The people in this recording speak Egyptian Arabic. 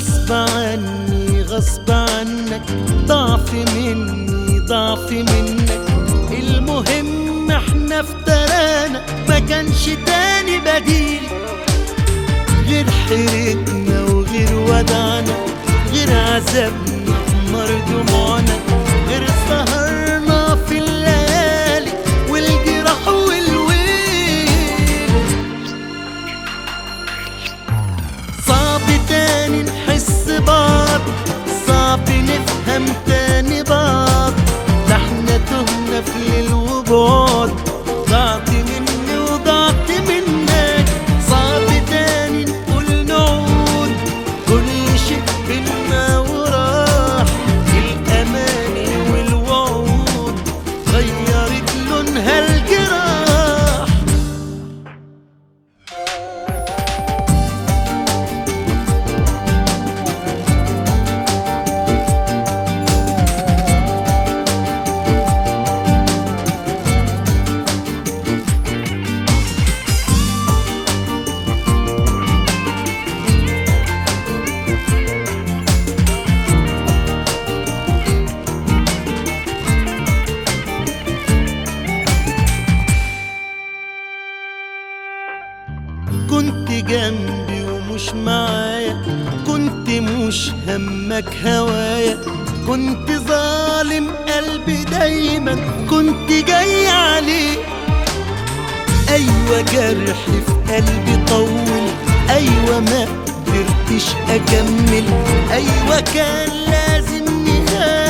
غصب عني غصب عنك ضعف مني ضعف منك المهم احنا افترانا ما كانش تاني بديل غير حيرتنا وغير ودعنا غير عذابنا في نار دموعنا غير سهرنا في الليالي والجراح والويل صعب تاني نحس بعض صعب نفهم تاني بعض ده احنا تهنا في ليل وبعد ضعت مني وضعت منك صعب تاني نقول نعود كل شيء بينا وراح الأماني والوعود غيرت لونها الجراح كنت جنبي ومش معايا كنت مش همك هوايا كنت ظالم قلبي دايما كنت جاي عليه ايوه جرح في قلبي طول ايوه ما قدرتش اكمل ايوه كان لازم نهاية